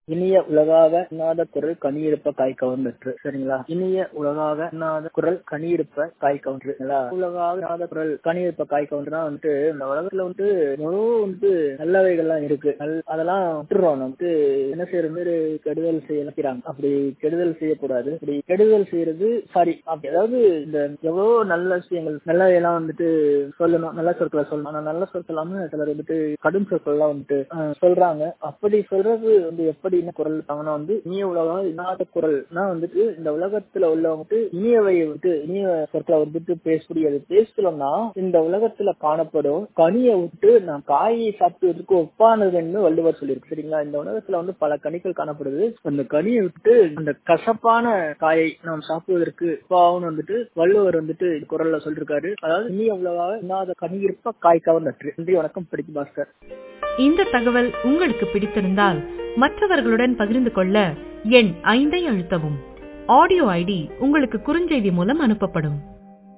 இனிய உலகாக இன்னாத குரல் கனியிருப்ப காய் கவர்ந்தற்று சரிங்களா இனிய உலகாக இன்னாத குரல் கனியிருப்ப காய் கவர்ந்துங்களா உலகாக இன்னாத குரல் கனியிருப்ப காய் கவர்ந்துனா வந்துட்டு இந்த உலகத்துல வந்துட்டு எவ்வளவோ வந்துட்டு நல்லவைகள்லாம் இருக்கு நல் அதெல்லாம் விட்டுறோம் நம்ம வந்துட்டு என்ன செய்யறது கெடுதல் செய்ய நினைக்கிறாங்க அப்படி கெடுதல் செய்யக்கூடாது அப்படி கெடுதல் செய்யறது சாரி அப்படி அதாவது இந்த எவ்வளவோ நல்ல விஷயங்கள் நல்லவையெல்லாம் வந்துட்டு சொல்லணும் நல்ல சொற்களை சொல்லணும் ஆனா நல்ல சொற்கள் இல்லாம சிலர் வந்துட்டு கடும் சொற்கள் எல்லாம் வந்துட்டு அஹ், சொல்றாங்க அப்படி சொல்றது வந்து எப்படி என்ன குரல் இருக்காங்கன்னா வந்து இனிய உலகம் இல்லாத குரல்னா வந்துட்டு இந்த உலகத்துல உள்ளவங்க இனியவை வந்துட்டு இனிய சொற்களை வந்துட்டு பேசக்கூடியது பேசலன்னா இந்த உலகத்துல காணப்படும் கனியை விட்டு நான் காயை சாப்பிடுவதற்கு ஒப்பானதுன்னு வள்ளுவர் சொல்லியிருக்கு சரிங்களா இந்த உலகத்துல வந்து பல கனிகள் காணப்படுது அந்த கனியை விட்டு அந்த கசப்பான காயை நாம் சாப்பிடுவதற்கு ஒப்பாவும் வந்துட்டு வள்ளுவர் வந்துட்டு இந்த குரல்ல சொல்லிருக்காரு அதாவது இனிய உலகாக இல்லாத கனி இருப்ப காய் கவர்ந்தற்று நன்றி வணக்கம் படிக்கும் பாஸ்கர் இந்த தகவல் உங்களுக்கு பிடித்திருந்தால் மற்றவர்களுடன் பகிர்ந்து கொள்ள எண் ஐந்தை அழுத்தவும் ஆடியோ ஐடி உங்களுக்கு குறுஞ்செய்தி மூலம் அனுப்பப்படும்